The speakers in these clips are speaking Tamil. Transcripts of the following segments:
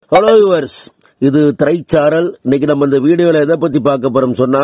ஹலோ யுவர்ஸ் இது திரைச்சாரல் இன்னைக்கு நம்ம இந்த வீடியோல எதை பத்தி பார்க்க போறோம் சொன்னா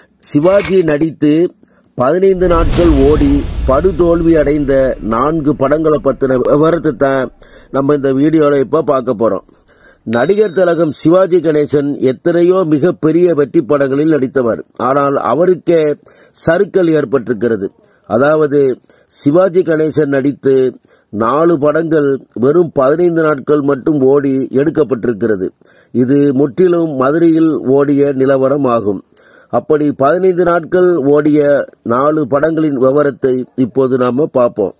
சிவாஜி நடித்து பதினைந்து நாட்கள் ஓடி படுதோல்வி அடைந்த நான்கு படங்களை பத்தின விவரத்தை தான் நம்ம இந்த வீடியோல இப்ப பார்க்க போறோம் நடிகர் திலகம் சிவாஜி கணேசன் எத்தனையோ மிகப்பெரிய வெற்றி படங்களில் நடித்தவர் ஆனால் அவருக்கே சறுக்கல் ஏற்பட்டிருக்கிறது அதாவது சிவாஜி கணேசன் நடித்து நாலு படங்கள் வெறும் பதினைந்து நாட்கள் மட்டும் ஓடி எடுக்கப்பட்டிருக்கிறது இது முற்றிலும் மதுரையில் ஓடிய நிலவரம் ஆகும் அப்படி பதினைந்து நாட்கள் ஓடிய நாலு படங்களின் விவரத்தை இப்போது நாம பார்ப்போம்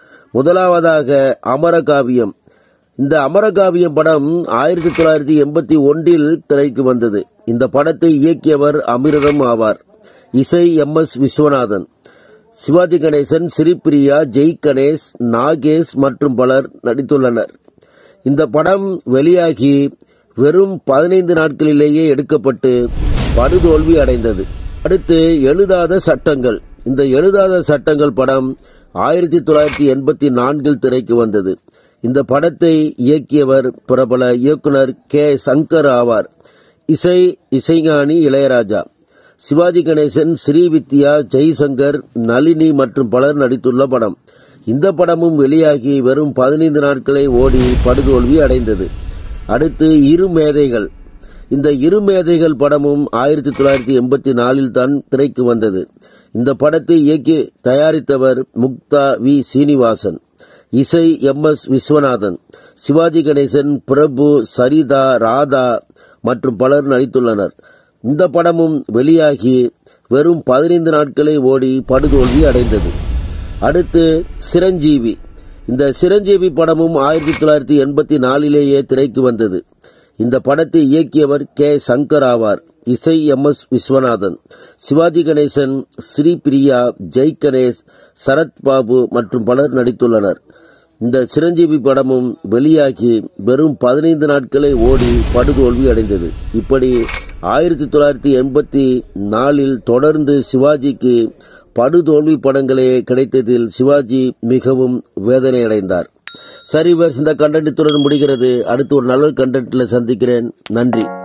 முதலாவதாக அமரகாவியம் இந்த அமரகாவியம் படம் ஆயிரத்தி தொள்ளாயிரத்தி எண்பத்தி ஒன்றில் திரைக்கு வந்தது இந்த படத்தை இயக்கியவர் அமிர்தம் ஆவார் இசை எம் எஸ் விஸ்வநாதன் சிவாஜி கணேசன் ஸ்ரீபிரியா ஜெய் கணேஷ் நாகேஷ் மற்றும் பலர் நடித்துள்ளனர் இந்த படம் வெளியாகி வெறும் பதினைந்து நாட்களிலேயே எடுக்கப்பட்டு படுதோல்வி அடைந்தது அடுத்து எழுதாத சட்டங்கள் இந்த எழுதாத சட்டங்கள் படம் ஆயிரத்தி தொள்ளாயிரத்தி எண்பத்தி நான்கில் திரைக்கு வந்தது இந்த படத்தை இயக்கியவர் பிரபல இயக்குனர் கே சங்கர் ஆவார் இசை இசைஞானி இளையராஜா சிவாஜி கணேசன் ஸ்ரீவித்யா ஜெய்சங்கர் நளினி மற்றும் பலர் நடித்துள்ள படம் இந்த படமும் வெளியாகி வெறும் பதினைந்து நாட்களை ஓடி படுதோல்வி அடைந்தது அடுத்து இரு மேதைகள் இந்த இரு மேதைகள் படமும் ஆயிரத்தி தொள்ளாயிரத்தி எண்பத்தி நாலில் தான் திரைக்கு வந்தது இந்த படத்தை இயக்கி தயாரித்தவர் முக்தா வி சீனிவாசன் இசை எம் எஸ் விஸ்வநாதன் சிவாஜி கணேசன் பிரபு சரிதா ராதா மற்றும் பலர் நடித்துள்ளனர் இந்த படமும் வெளியாகி வெறும் பதினைந்து நாட்களை ஓடி படுதோல்வி அடைந்தது அடுத்து சிரஞ்சீவி இந்த சிரஞ்சீவி படமும் ஆயிரத்தி தொள்ளாயிரத்தி எண்பத்தி நாலிலேயே திரைக்கு வந்தது இந்த படத்தை இயக்கியவர் கே சங்கர் ஆவார் இசை எம் எஸ் விஸ்வநாதன் சிவாஜி கணேசன் ஸ்ரீபிரியா ஜெய் கணேஷ் சரத் பாபு மற்றும் பலர் நடித்துள்ளனர் இந்த சிரஞ்சீவி படமும் வெளியாகி வெறும் பதினைந்து நாட்களை ஓடி படுதோல்வி அடைந்தது இப்படி ஆயிரத்தி தொள்ளாயிரத்தி எண்பத்தி நாலில் தொடர்ந்து சிவாஜிக்கு படுதோல்வி படங்களே கிடைத்ததில் சிவாஜி மிகவும் வேதனை அடைந்தார் சரி வர்ஸ் இந்த கண்டென்ட் இத்துடன் முடிகிறது அடுத்து ஒரு நல்ல கண்டென்ட்ல சந்திக்கிறேன் நன்றி